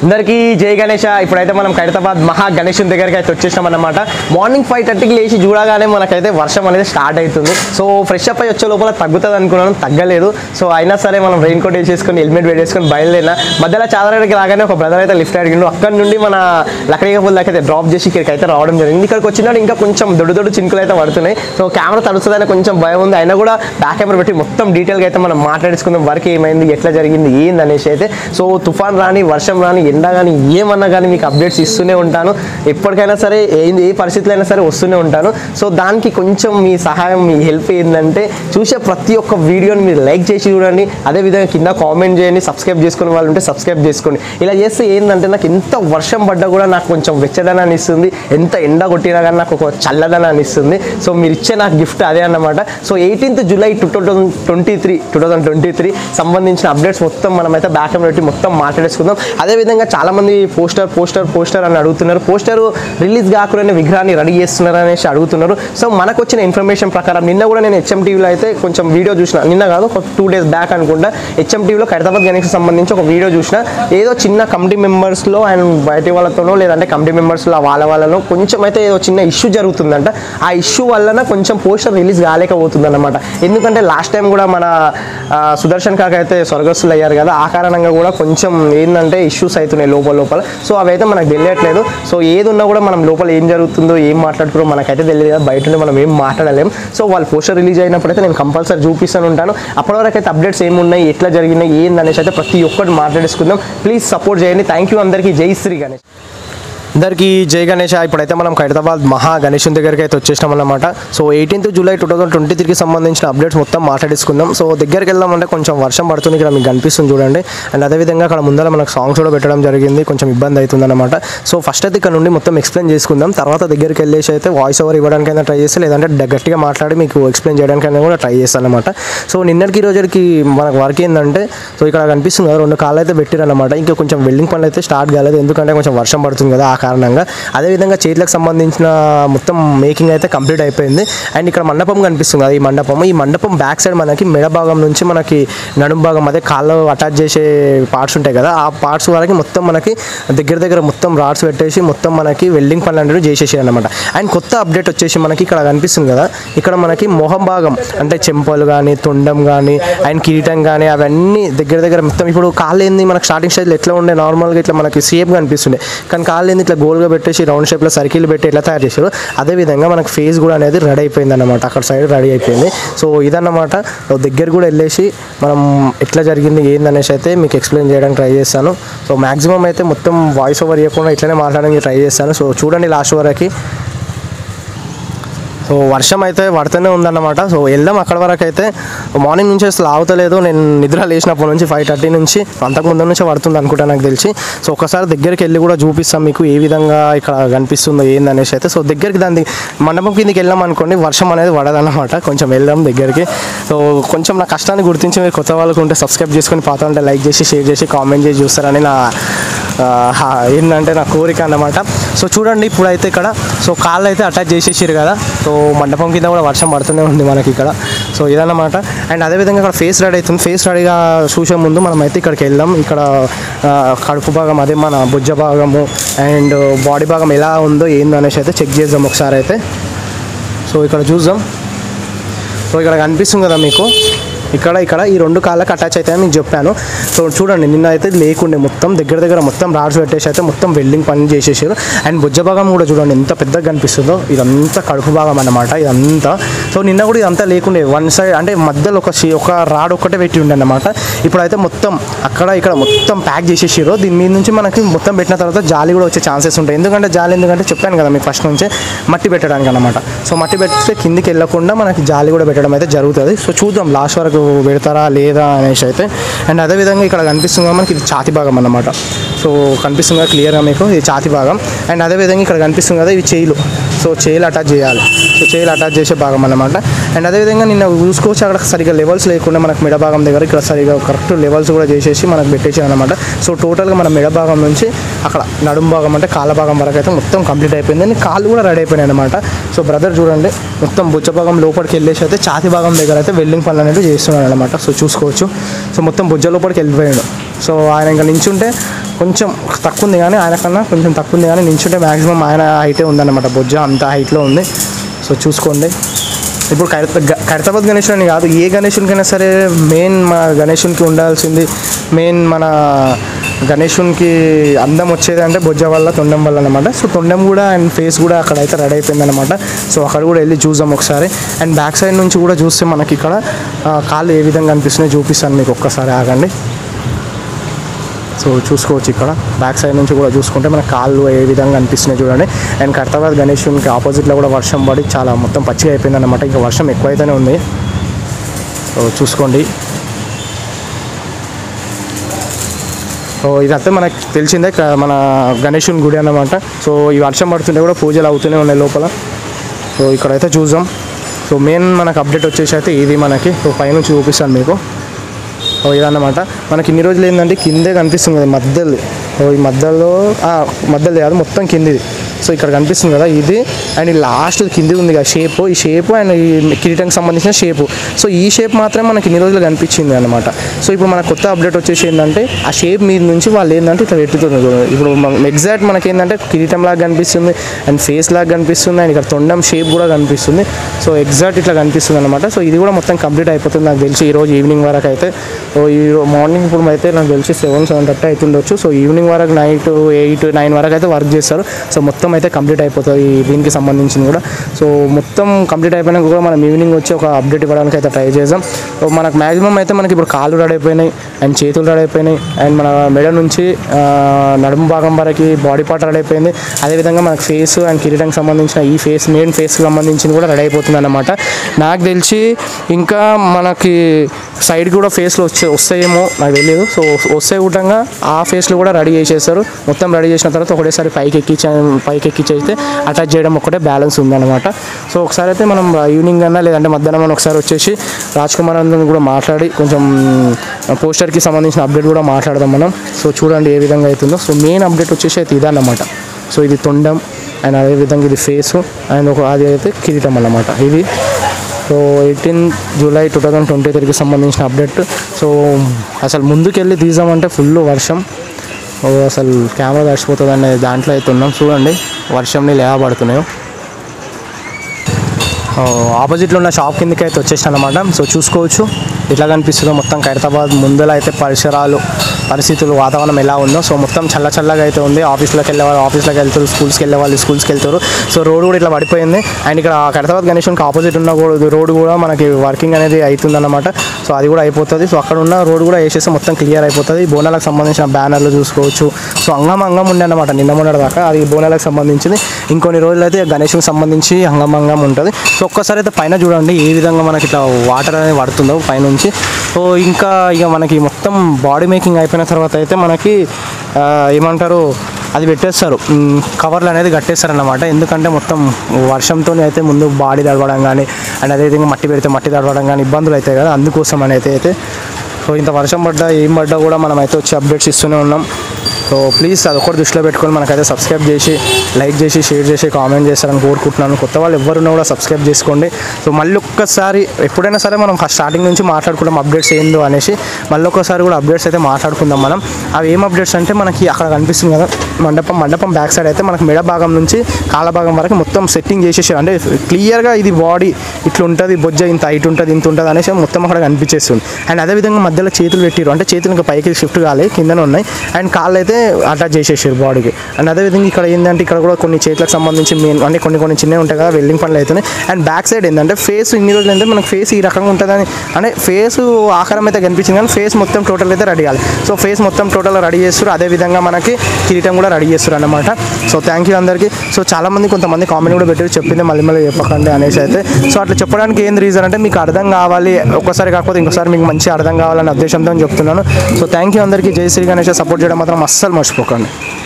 అందరికీ జై గణేష ఇప్పుడైతే మనం ఖైరతాబాద్ మహా గణేషుని దగ్గరికి అయితే వచ్చేసాం అన్నమాట మార్నింగ్ ఫైవ్ థర్టీకి లేచి చూడగానే మనకైతే వర్షం అనేది స్టార్ట్ అవుతుంది సో ఫ్రెష్ అప్ అయి వచ్చే లోపల తగ్గుతుంది అనుకున్నాను తగ్గలేదు సో అయినా సరే మనం రెయిన్ కోట్ వేసేసుకొని హెల్మెట్ వేసేసుకొని బయలుదేరిన మధ్యలో చాదరానికి రాగానే ఒక బ్రదర్ అయితే లిఫ్ట్ అడిగిండు అక్కడ నుండి మన లక్కడిగా పూల్ దాకా అయితే డ్రాప్ చేసి ఇక్కడికి అయితే రావడం జరిగింది ఇక్కడికి వచ్చినాడు ఇంకా కొంచెం దొడ్డు దొడ్డు చినుకులు అయితే పడుతున్నాయి సో కెమెరా తడుస్తుందని కొంచెం భయం ఉంది అయినా కూడా బ్యాక్ కెమెరా పెట్టి మొత్తం డీటెయిల్గా అయితే మనం మాట్లాడేసుకుందాం వర్క్ ఏమైంది ఎట్లా జరిగింది ఏంది అనేసి అయితే సో తుఫాన్ రాని వర్షం రాని ఎండ కానీ ఏమన్నా కానీ మీకు అప్డేట్స్ ఇస్తూనే ఉంటాను ఎప్పటికైనా సరే ఏంది ఏ పరిస్థితులు అయినా సరే వస్తూనే ఉంటాను సో దానికి కొంచెం మీ సహాయం మీ హెల్ప్ ఏంటంటే చూసే ప్రతి ఒక్క వీడియోని మీరు లైక్ చేసి చూడండి అదేవిధంగా కింద కామెంట్ చేయండి సబ్స్క్రైబ్ చేసుకునే వాళ్ళు ఉంటే సబ్స్క్రైబ్ చేసుకోండి ఇలా చేస్తే ఏంటంటే నాకు ఎంత వర్షం పడ్డా కూడా నాకు కొంచెం వెచ్చదనాన్ని ఇస్తుంది ఎంత ఎండ కొట్టినా కానీ నాకు ఒక చల్లదనాన్ని ఇస్తుంది సో మీరు ఇచ్చే నాకు గిఫ్ట్ అదే అన్నమాట so eighteenth July two thousand twenty three two thousand twenty three సంబంధించిన అప్డేట్స్ మొత్తం మనమైతే బ్యాక్ అండ్ పెట్టి మొత్తం మాట్లాడేసుకుందాం అదేవిధంగా చాలామంది పోస్టర్ పోస్టర్ పోస్టర్ అని అడుగుతున్నారు పోస్టర్ రిలీజ్ కాకుండా విగ్రహాన్ని రెడీ చేస్తున్నారు అనేసి అడుగుతున్నారు సో మనకు వచ్చిన ఇన్ఫర్మేషన్ ప్రకారం నిన్న కూడా నేను హెచ్ఎం టీవీలో అయితే కొంచెం వీడియో చూసిన నిన్న కాదు ఒక టూ డేస్ బ్యాక్ అనుకుంటా హెచ్ఎం టీవీలో ఖైరతాబాద్ గణేష్ సంబంధించి ఒక వీడియో చూసిన ఏదో చిన్న కమిటీ మెంబర్స్లో అండ్ బయట వాళ్ళతోనో లేదంటే కమిటీ మెంబర్స్లో వాళ్ళ వాళ్ళలో కొంచెం అయితే ఏదో చిన్న ఇష్యూ జరుగుతుందంట ఆ ఇష్యూ వలన కొంచెం పోస్టర్ రిలీజ్ కాలేకపోతుంది అనమాట ఎందుకంటే లాస్ట్ టైం కూడా మన ఆ, సుదర్శన్ కాక అయితే స్వర్గస్థులు అయ్యారు కదా ఆ కారణంగా కూడా కొంచెం ఏంటంటే ఇష్యూస్ అవుతున్నాయి లోపల లోపల సో అవైతే మనకు తెలియట్లేదు సో ఏది ఉన్నా కూడా మనం లోపల ఏం జరుగుతుందో ఏం మాట్లాడుతున్నారో మనకైతే తెలియదు కదా బయట ఉండి మనం ఏం మాట్లాడలేం సో వాళ్ళు పోస్టర్ రిలీజ్ అయినప్పుడైతే నేను కంపల్సరీ చూపిస్తాను ఉంటాను అప్పటి వరకు అయితే అప్డేట్స్ ఏమున్నాయి ఎట్లా జరిగినాయి ఏంది అనేసి అయితే ప్రతి ఒక్కటి మాట్లాడేసుకుందాం ప్లీజ్ సపోర్ట్ చేయండి థ్యాంక్ యూ అందరికీ జై శ్రీ గణేష్ అందరికీ జై గణేష ఇప్పుడైతే మనం ఖైరతాబాద్ మహా గణేషుని దగ్గరికి అయితే వచ్చేసినాం అన్నమాట so eighteenth July two thousand twenty త్రీకి సంబంధించిన అప్డేట్స్ మొత్తం మాట్లాడేసుకుందాం సో దగ్గరికి వెళ్దామంటే కొంచెం వర్షం పడుతుంది ఇక్కడ మీకు కనిపిస్తుంది చూడండి అండ్ అదేవిధంగా అక్కడ ముందర మనకు సాంగ్స్ కూడా పెట్టడం జరిగింది కొంచెం ఇబ్బంది అవుతుంది అనమాట సో ఫస్ట్ అయితే ఇక్కడ నుండి మొత్తం ఎక్స్ప్లెయిన్ చేసుకుందాం తర్వాత దగ్గరికి వెళ్ళేసి అయితే వాయిస్ ఓవర్ ఇవ్వడానికైనా ట్రై చేస్తే లేదంటే డ- గట్టిగా మాట్లాడి మీకు ఎక్స్ప్లెయిన్ చేయడానికైనా కూడా ట్రై చేస్తాను అనమాట సో నిన్నటికి ఈ రోజుకి మనకు వర్క్ ఏంటంటే సో ఇక్కడ కనిపిస్తుంది కదా రెండు కాళ్ళు అయితే పెట్టారనమాట ఇంకా కొంచెం వెల్డింగ్ పనులు అయితే స్టార్ట్ కాలేదు ఎందుకంటే కొంచెం వర్షం పడుతుంది కదా ఆ కారణంగా అదేవిధంగా చేతులకు సంబంధించిన మొత్తం మేకింగ్ అయితే కంప్లీట్ అయిపోయింది అండ్ ఇక్కడ మండపం కనిపిస్తుంది కదా ఈ మండపం ఈ మండపం బ్యాక్ సైడ్ మనకి మెడ భాగం నుంచి మనకి నడుం భాగం అదే కాళ్ళు అటాచ్ చేసే పార్ట్స్ ఉంటాయి కదా ఆ పార్ట్స్ వరకు మొత్తం మనకి దగ్గర దగ్గర మొత్తం రాడ్స్ పెట్టేసి మొత్తం మనకి వెల్డింగ్ పనులు అనేవి చేసేసి అనమాట అండ్ కొత్త అప్డేట్ వచ్చేసి మనకి ఇక్కడ కనిపిస్తుంది కదా ఇక్కడ మనకి మొహం భాగం అంటే చెంపలు కానీ తొండం కానీ అండ్ కిరీటం కానీ అవన్నీ దగ్గర దగ్గర మొత్తం ఇప్పుడు కాళ్ళు ఏంది మనకి స్టార్టింగ్ స్టేజ్లో ఎట్లా ఉండే నార్మల్గా ఇట్లా మనకి సేఫ్గా అనిపిస్తుండే కానీ కాళ్ళు ఏంది ఇట్లా గోల్గా పెట్టేసి రౌండ్ షేప్లో సర్కిల్ పెట్టి ఎట్లా తయారు చేశారు అదేవిధంగా మనకి ఫేస్ కూడా అనేది రెడీ అయిపోయింది అనమాట అక్కడ సైడ్ రెడీ అయిపోయింది సో ఇదన్నమాట సో దగ్గర కూడా వెళ్ళేసి మనం ఎట్లా జరిగింది ఏందనేసి అయితే మీకు ఎక్స్ప్లెయిన్ చేయడానికి ట్రై చేస్తాను సో మాక్సిమం అయితే మొత్తం వాయిస్ ఓవర్ ఇవ్వకుండా ఇట్లనే మాట్లాడడానికి ట్రై చేస్తాను సో చూడండి లాస్ట్ వరకు సో వర్షం అయితే పడుతూనే ఉందన్నమాట సో వెళ్దాం అక్కడ వరకు అయితే మార్నింగ్ నుంచి అసలు ఆగుతలేదు నేను నిద్ర లేచినప్పటి నుంచి ఫైవ్ థర్టీ నుంచి అంతకు ముందు నుంచి పడుతుంది అనుకుంటా నాకు తెలిసి సో ఒకసారి దగ్గరికి వెళ్ళి కూడా చూపిస్తాం మీకు ఏ విధంగా ఇక్కడ కనిపిస్తుందో ఏందనేసి అయితే సో దగ్గరికి దాని మండపం కిందకి వెళ్ళాం అనుకోండి వర్షం అనేది పడదన్నమాట కొంచెం వెళ్దాం దగ్గరికి సో కొంచెం నా కష్టాన్ని గుర్తించి మీరు కొత్త వాళ్ళకు ఉంటే సబ్స్క్రైబ్ చేసుకొని పాత ఉంటే లైక్ చేసి షేర్ చేసి కామెంట్ చేసి చూస్తారని నా ఆ, హా, ఏంటంటే నా కోరిక అన్నమాట సో చూడండి ఇప్పుడైతే ఇక్కడ సో కాళ్ళు అయితే అటాచ్ చేసేసారు కదా సో మండపం కింద కూడా వర్షం పడుతూనే ఉంది మనకి ఇక్కడ సో ఇదన్నమాట అండ్ అదేవిధంగా ఇక్కడ ఫేస్ రెడీ అవుతుంది ఫేస్ రెడీగా చూసే ముందు మనం అయితే ఇక్కడికి వెళ్దాం ఇక్కడ ఆ, కడుపు భాగం అదే మన భుజ భాగము అండ్ బాడీ భాగం ఎలా ఉందో ఏందో అనేసి అయితే చెక్ చేద్దాం ఒకసారి అయితే సో ఇక్కడ చూద్దాం సో ఇక్కడ కనిపిస్తుంది కదా మీకు ఇక్కడ ఇక్కడ ఈ రెండు కాళ్ళకి అటాచ్ అవుతాయని మీకు చెప్పాను సో చూడండి నిన్న అయితే లేకుండే మొత్తం దగ్గర దగ్గర మొత్తం రాడ్స్ పెట్టేసి అయితే మొత్తం వెల్డింగ్ పని చేసేసారు అండ్ బుజ్జ భాగం కూడా చూడండి ఎంత పెద్దగా కనిపిస్తుందో ఇదంతా కడుపు భాగం అన్నమాట ఇదంతా సో నిన్న కూడా ఇదంతా లేకుండే వన్ సైడ్ అంటే మధ్యలో ఒక షీ- ఒక రాడ్ ఒక్కటే పెట్టి ఉండే అన్నమాట ఇప్పుడైతే మొత్తం అక్కడ ఇక్కడ మొత్తం ప్యాక్ చేసేసారు దీని మీద నుంచి మనకి మొత్తం పెట్టిన తర్వాత జాలి కూడా వచ్చే ఛాన్సెస్ ఉంటాయి ఎందుకంటే జాలి ఎందుకంటే చెప్పాను కదా మీకు ఫస్ట్ నుంచే మట్టి పెట్టడానికి అనమాట సో మట్టి పెడితే కిందికి వెళ్ళకుండా మనకి జాలి కూడా పెట్టడం అయితే జరుగుతుంది సో చూద్దాం లాస్ట్ వరకు పెడతారా లేదా అనేసి అయితే అండ్ అదేవిధంగా ఇక్కడ కనిపిస్తుంది కదా మనకి ఇది ఛాతి భాగం అన్నమాట సో కనిపిస్తుంది కదా క్లియర్గా మీకు ఇది ఛాతి భాగం అండ్ అదేవిధంగా ఇక్కడ కనిపిస్తుంది కదా ఇవి చేయిలు సో చేయిలు అటాచ్ చేయాలి సో చేయిలు అటాచ్ చేసే భాగం అన్నమాట అండ్ అదేవిధంగా నిన్న చూసుకోవచ్చు అక్కడ సరిగా లెవెల్స్ లేకుండా మనకు మెడ భాగం దగ్గర ఇక్కడ సరిగా కరెక్ట్ లెవెల్స్ కూడా చేసేసి మనకు పెట్టేసారు అనమాట సో టోటల్గా మన మెడ భాగం నుంచి అక్కడ నడుం భాగం అంటే కాళ్ళ భాగం వరకు అయితే మొత్తం కంప్లీట్ అయిపోయింది అండ్ కాళ్ళు కూడా రెడీ అయిపోయినాయి అనమాట సో బ్రదర్ చూడండి మొత్తం బుచ్చ భాగం లోపలికి వెళ్ళేసి అయితే ఛాతి భాగం దగ్గర అయితే వెల్డింగ్ పనులు అనేవి చేస్తున్నాడు అనమాట సో చూసుకోవచ్చు సో మొత్తం బుజ్జ లోపలికి వెళ్ళిపోయాడు సో ఆయన ఇంకా నించుంటే కొంచెం తక్కువ ఉంది కానీ ఆయన కన్నా కొంచెం తక్కువ ఉంది కానీ నించుంటే మ్యాక్సిమం ఆయన హైటే ఉందన్నమాట బొజ్జ అంత హైట్లో ఉంది సో చూసుకోండి ఇప్పుడు ఖైరత గ- ఖైరతాబాద్ గణేశుడు అని కాదు ఏ గణేశునికైనా సరే మెయిన్ మన గణేశునికి ఉండాల్సింది మెయిన్ మన గణేశునికి అందం వచ్చేది అంటే బొజ్జ వల్ల తొండం వల్ల అనమాట సో తొండం కూడా అండ్ ఫేస్ కూడా అక్కడ అయితే రెడీ అయిపోయింది అనమాట సో అక్కడ కూడా వెళ్ళి చూద్దాం ఒకసారి అండ్ బ్యాక్ సైడ్ నుంచి కూడా చూస్తే మనకి ఇక్కడ ఆ, కాళ్ళు ఏ విధంగా అనిపిస్తున్నాయి చూపిస్తాను మీకు ఒక్కసారి ఆగండి సో చూసుకోవచ్చు ఇక్కడ బ్యాక్ సైడ్ నుంచి కూడా చూసుకుంటే మన కాళ్ళు ఏ విధంగా అనిపిస్తున్నాయి చూడండి అండ్ కర్తాబాద్ గణేశునికి ఆపోజిట్లో కూడా వర్షం పడి చాలా మొత్తం పచ్చిగా అయిపోయింది అనమాట ఇంకా వర్షం ఎక్కువైతేనే ఉంది సో చూసుకోండి సో ఇదంతా మనకు తెలిసిందే క- మన గణేశుని గుడి అన్నమాట సో ఈ వర్షం పడుతుంటే కూడా పూజలు అవుతూనే ఉన్నాయి లోపల సో ఇక్కడైతే చూద్దాం సో మెయిన్ మనకు అప్డేట్ వచ్చేసి అయితే ఇది మనకి సో పైనుంచి చూపిస్తాను మీకు ఓ ఇదన్నమాట మనకి ఇన్ని రోజులు ఏంటంటే కిందే కనిపిస్తుంది కదా మధ్యలో ఓ ఈ మధ్యలో ఆ, మధ్యలో కాదు మొత్తం కిందిది సో ఇక్కడ కనిపిస్తుంది కదా ఇది అండ్ ఈ లాస్ట్ కింది ఉంది కదా షేప్ ఈ షేప్ అండ్ ఈ కిరీటానికి సంబంధించిన షేప్ సో ఈ షేప్ మాత్రమే మనకి ఇన్ని రోజులు కనిపించింది అనమాట సో ఇప్పుడు మన కొత్త అప్డేట్ వచ్చేసి ఏంటంటే ఆ షేప్ మీద నుంచి వాళ్ళు ఏంటంటే ఇట్లా పెట్టుతున్నారు ఇప్పుడు ఎగ్జాక్ట్ మనకి ఏంటంటే కిరీటం లాగా కనిపిస్తుంది అండ్ ఫేస్ లాగా కనిపిస్తుంది అండ్ ఇక్కడ తొండం షేప్ కూడా కనిపిస్తుంది సో ఎగ్జాక్ట్ ఇట్లా కనిపిస్తుంది అనమాట సో ఇది కూడా మొత్తం కంప్లీట్ అయిపోతుంది నాకు తెలిసి ఈ రోజు ఈవినింగ్ వరకు అయితే సో ఈ మార్నింగ్ ఇప్పుడు అయితే నాకు తెలిసి సెవెన్ సెవెన్ థర్టీ అవుతుండొచ్చు సో ఈవినింగ్ వరకు నైట్ ఎయిట్ నైన్ వరకు అయితే వర్క్ చేస్తారు సో మొత్తం అయితే కంప్లీట్ అయిపోతుంది ఈ దీనికి సంబంధించింది కూడా సో మొత్తం కంప్లీట్ అయిపోయినాక కూడా మనం ఈవినింగ్ వచ్చి ఒక అప్డేట్ ఇవ్వడానికి అయితే ట్రై చేద్దాం సో మనకు మ్యాక్సిమం అయితే మనకి ఇప్పుడు కాళ్ళు రెడీ అయిపోయినాయి అండ్ చేతులు రెడీ అయిపోయినాయి అండ్ మన మెడ నుంచి ఆ, నడుము భాగం వరకు బాడీ పార్ట్ రెడీ అయిపోయింది అదేవిధంగా మనకు ఫేస్ అండ్ కిరీటానికి సంబంధించిన ఈ ఫేస్ మెయిన్ ఫేస్కి సంబంధించింది కూడా రెడీ అయిపోతుంది అనమాట నాకు తెలిసి ఇంకా మనకి సైడ్ కూడా ఫేస్లో వచ్చే వస్తాయేమో నాకు తెలియదు సో వస్తే కూడా ఆ ఫేస్లో కూడా రెడీ చేసేస్తారు మొత్తం రెడీ చేసిన తర్వాత ఒకటేసారి పైకి ఎక్కించ పైకి ఎక్కించైతే అటాచ్ చేయడం ఒకటే బ్యాలెన్స్ ఉందన్నమాట సో ఒకసారి అయితే మనం ఈవినింగ్ అన్నా లేదంటే మధ్యాహ్నం అన్నా ఒకసారి వచ్చేసి రాజ్ కుమార్ అందరిని కూడా మాట్లాడి కొంచెం పోస్టర్కి సంబంధించిన అప్డేట్ కూడా మాట్లాడదాం మనం సో చూడండి ఏ విధంగా అవుతుందో సో మెయిన్ అప్డేట్ వచ్చేసి అయితే ఇదన్నమాట సో ఇది తొండం అండ్ అదేవిధంగా ఇది ఫేసు అండ్ ఒక అది అయితే కిరీటం అన్నమాట ఇది so eighteen July two thousand twenty త్రీకి సంబంధించిన అప్డేట్ సో అసలు ముందుకెళ్ళి తీసామంటే ఫుల్ వర్షం ఓ అసలు కెమెరా తడిచిపోతుంది అనే దాంట్లో అయితే ఉన్నాం చూడండి వర్షం నీళ్ళు ఎలా పడుతున్నాయో ఆపోజిట్లో ఉన్న షాప్ కిందకి అయితే వచ్చేసాను అనమాట సో చూసుకోవచ్చు ఎట్లా కనిపిస్తుందో మొత్తం ఖైరతాబాద్ ముందర అయితే పరిసరాలు పరిస్థితులు వాతావరణం ఎలా ఉందో సో మొత్తం చల్ల చల్లగా అయితే ఉంది ఆఫీస్లోకి వెళ్ళే వాళ్ళు ఆఫీస్లోకి వెళ్తారు స్కూల్స్కి వెళ్ళే వాళ్ళు స్కూల్స్కి వెళ్తారు సో రోడ్ కూడా ఇట్లా పడిపోయింది అండ్ ఇక్కడ ఖైరతాబాద్ గణేషన్కి ఆపోజిట్ ఉన్న రోడ్ కూడా మనకి వర్కింగ్ అనేది అవుతుందన్నమాట సో అది కూడా అయిపోతుంది సో అక్కడ ఉన్న రోడ్ కూడా వేసేస్తే మొత్తం క్లియర్ అయిపోతుంది బోనాలకు సంబంధించిన బ్యానర్లు చూసుకోవచ్చు సో అంగం అంగం ఉండే అనమాట నిన్న మొన్నటి దాకా అది బోనాలకు సంబంధించింది ఇంకొన్ని రోజులు అయితే గణేష్కి సంబంధించి అంగం అంగం ఉంటుంది సో ఒక్కసారి అయితే పైన చూడండి ఏ విధంగా మనకి ఇట్లా వాటర్ అనేది పడుతుందో పైనుంచి సో ఇంకా ఇక మనకి మొత్తం బాడీ మేకింగ్ అయిపోయిన తర్వాత అయితే మనకి ఆ, ఏమంటారు అది పెట్టేస్తారు మ్, కవర్లు అనేది కట్టేస్తారు అన్నమాట ఎందుకంటే మొత్తం వర్షంతో అయితే ముందు బాడీ తడవడం కానీ అండ్ అదేవిధంగా మట్టి పెడితే మట్టి తడవడం కానీ ఇబ్బందులు అవుతాయి కదా అందుకోసం అని అయితే అయితే సో ఇంత వర్షం పడ్డా ఏం పడ్డా కూడా మనం అయితే వచ్చి అప్డేట్స్ ఇస్తూనే ఉన్నాం సో ప్లీజ్ అది ఒకటి దృష్టిలో పెట్టుకొని మనకైతే సబ్స్క్రైబ్ చేసి లైక్ చేసి షేర్ చేసి కామెంట్ చేస్తారని కోరుకుంటున్నాను కొత్త వాళ్ళు ఎవరున్నా కూడా సబ్స్క్రైబ్ చేసుకోండి సో మళ్ళీ ఒక్కసారి ఎప్పుడైనా సరే మనం ఫస్ట్ స్టార్టింగ్ నుంచి మాట్లాడుకుంటాం అప్డేట్స్ ఏందో అనేసి మళ్ళీ ఒక్కసారి కూడా అప్డేట్స్ అయితే మాట్లాడుకుందాం మనం అవి ఏం అప్డేట్స్ అంటే మనకి అక్కడ కనిపిస్తుంది కదా మండపం మండపం బ్యాక్ సైడ్ అయితే మనకి మెడ భాగం నుంచి కాళ్ళ భాగం వరకు మొత్తం సెట్టింగ్ చేసేసారు అంటే క్లియర్గా ఇది బాడీ ఇట్లా ఉంటుంది బొజ్జ ఇంత హైట్ ఉంటుంది ఇంత ఉంటుంది అనేసి మొత్తం అక్కడ కనిపించేస్తుంది అండ్ అదేవిధంగా మధ్యలో చేతులు పెట్టిరు అంటే చేతులు ఇంకా పైకి షిఫ్ట్ కాలే కిందనే ఉన్నాయి అండ్ కాళ్ళు అయితే అటాచ్ చేసేసారు బాడీకి అండ్ అదేవిధంగా ఇక్కడ ఏంటంటే ఇక్కడ కూడా కొన్ని చేతులకు సంబంధించి మెయిన్ అంటే కొన్ని కొన్ని చిన్నవి ఉంటాయి కదా వెల్డింగ్ పనులు అవుతున్నాయి అండ్ బ్యాక్ సైడ్ ఏంటంటే ఫేస్ ఇన్ని రోజులు ఏంటంటే మనకి ఫేస్ ఈ రకంగా ఉంటుందని అంటే ఫేస్ ఆకారం అయితే కనిపించింది కానీ ఫేస్ మొత్తం టోటల్ అయితే రెడీ కావాలి సో ఫేస్ మొత్తం టోటల్ రెడీ చేస్తారు అదేవిధంగా మనకి కిరీటం కూడా రెడీ చేస్తారు అనమాట సో థ్యాంక్ యూ అందరికీ సో చాలా మంది కొంతమంది కామెంట్ కూడా పెట్టారు చెప్పింది మళ్ళీ మళ్ళీ చెప్పకండి అనేసి అయితే సో అట్లా చెప్పడానికి ఏం రీజన్ అంటే మీకు అర్థం కావాలి ఒక్కసారి కాకపోతే ఇంకోసారి మీకు మంచి అర్థం కావాలనే ఉద్దేశంతో చెప్తున్నాను సో థ్యాంక్ యూ అందరికీ జై శ్రీ గణేష్ సపోర్ట్ చేయడం మాత్రం అస్సలు మర్చిపోకండి